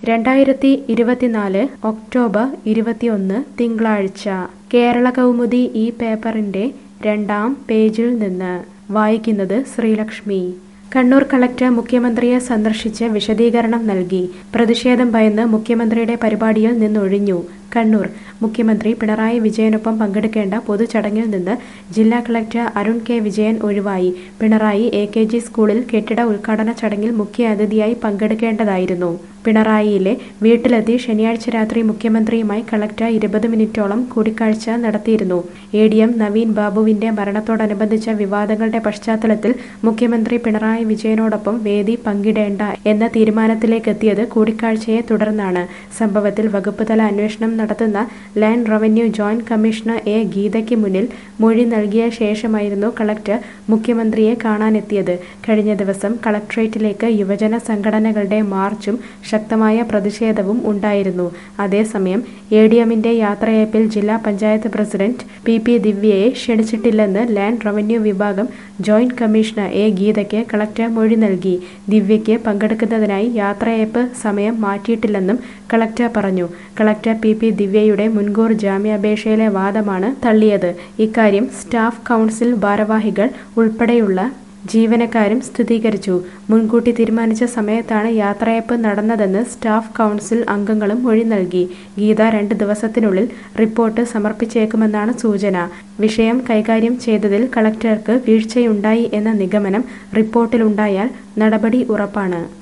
രണ്ടായിരത്തി ഇരുപത്തിനാല് ഒക്ടോബർ ഇരുപത്തിയൊന്ന് തിങ്കളാഴ്ച കേരള കൗമുദി ഈ പേപ്പറിന്റെ രണ്ടാം പേജിൽ നിന്ന് വായിക്കുന്നത് ശ്രീലക്ഷ്മി കണ്ണൂർ കളക്ടർ മുഖ്യമന്ത്രിയെ സന്ദർശിച്ച് വിശദീകരണം നൽകി പ്രതിഷേധം ഭയന്ന് മുഖ്യമന്ത്രിയുടെ പരിപാടിയിൽ നിന്നൊഴിഞ്ഞു കണ്ണൂർ മുഖ്യമന്ത്രി പിണറായി വിജയനൊപ്പം പങ്കെടുക്കേണ്ട പൊതുചടങ്ങിൽ നിന്ന് ജില്ലാ കളക്ടർ അരുൺ കെ വിജയൻ ഒഴിവായി പിണറായി എ കെ ജി സ്കൂളിൽ കെട്ടിട ഉദ്ഘാടന ചടങ്ങിൽ മുഖ്യ അതിഥിയായി പങ്കെടുക്കേണ്ടതായിരുന്നു പിണറായിയിലെ വീട്ടിലെത്തി ശനിയാഴ്ച രാത്രി മുഖ്യമന്ത്രിയുമായി കളക്ടർ ഇരുപത് മിനിറ്റോളം കൂടിക്കാഴ്ച നടത്തിയിരുന്നു എ ഡി എം നവീൻ ബാബുവിന്റെ മരണത്തോടനുബന്ധിച്ച വിവാദങ്ങളുടെ പശ്ചാത്തലത്തിൽ മുഖ്യമന്ത്രി പിണറായി വിജയനോടൊപ്പം വേദി പങ്കിടേണ്ട എന്ന തീരുമാനത്തിലേക്കെത്തിയത് കൂടിക്കാഴ്ചയെ തുടർന്നാണ് സംഭവത്തിൽ വകുപ്പ് തല അന്വേഷണം നടത്തുന്ന land revenue joint commissioner A ഗീതയ്ക്ക് മുന്നിൽ മൊഴി നൽകിയ ശേഷമായിരുന്നു കളക്ടർ മുഖ്യമന്ത്രിയെ കാണാനെത്തിയത് കഴിഞ്ഞ ദിവസം കളക്ട്രേറ്റിലേക്ക് യുവജന സംഘടനകളുടെ മാർച്ചും ശക്തമായ പ്രതിഷേധവും ഉണ്ടായിരുന്നു അതേസമയം എ ഡി എമ്മിന്റെ യാത്രയയപ്പിൽ ജില്ലാ പഞ്ചായത്ത് പ്രസിഡന്റ് പി പി ദിവ്യയെ ക്ഷണിച്ചിട്ടില്ലെന്ന് ലാൻഡ് റവന്യൂ വിഭാഗം ജോയിന്റ് കമ്മീഷണർ എ ഗീതയ്ക്ക് കളക്ടർ മൊഴി നൽകി ദിവ്യയ്ക്ക് പങ്കെടുക്കുന്നതിനായി യാത്രയയപ്പ് സമയം മാറ്റിയിട്ടില്ലെന്നും കളക്ടർ പറഞ്ഞു കളക്ടർ പി പി ദിവ്യയുടെ മുൻകൂർ ജാമ്യാപേക്ഷയിലെ വാദമാണ് തള്ളിയത് ഇക്കാര്യം സ്റ്റാഫ് കൗൺസിൽ ഭാരവാഹികൾ ഉൾപ്പെടെയുള്ള ജീവനക്കാരും സ്ഥിരീകരിച്ചു മുൻകൂട്ടി തീരുമാനിച്ച സമയത്താണ് യാത്രയയപ്പ് നടന്നതെന്ന് സ്റ്റാഫ് കൗൺസിൽ അംഗങ്ങളും മൊഴി നൽകി ഗീത രണ്ട് ദിവസത്തിനുള്ളിൽ റിപ്പോർട്ട് സമർപ്പിച്ചേക്കുമെന്നാണ് സൂചന വിഷയം കൈകാര്യം ചെയ്തതിൽ കളക്ടർക്ക് വീഴ്ചയുണ്ടായി എന്ന നിഗമനം റിപ്പോർട്ടിലുണ്ടായാൽ നടപടി ഉറപ്പാണ്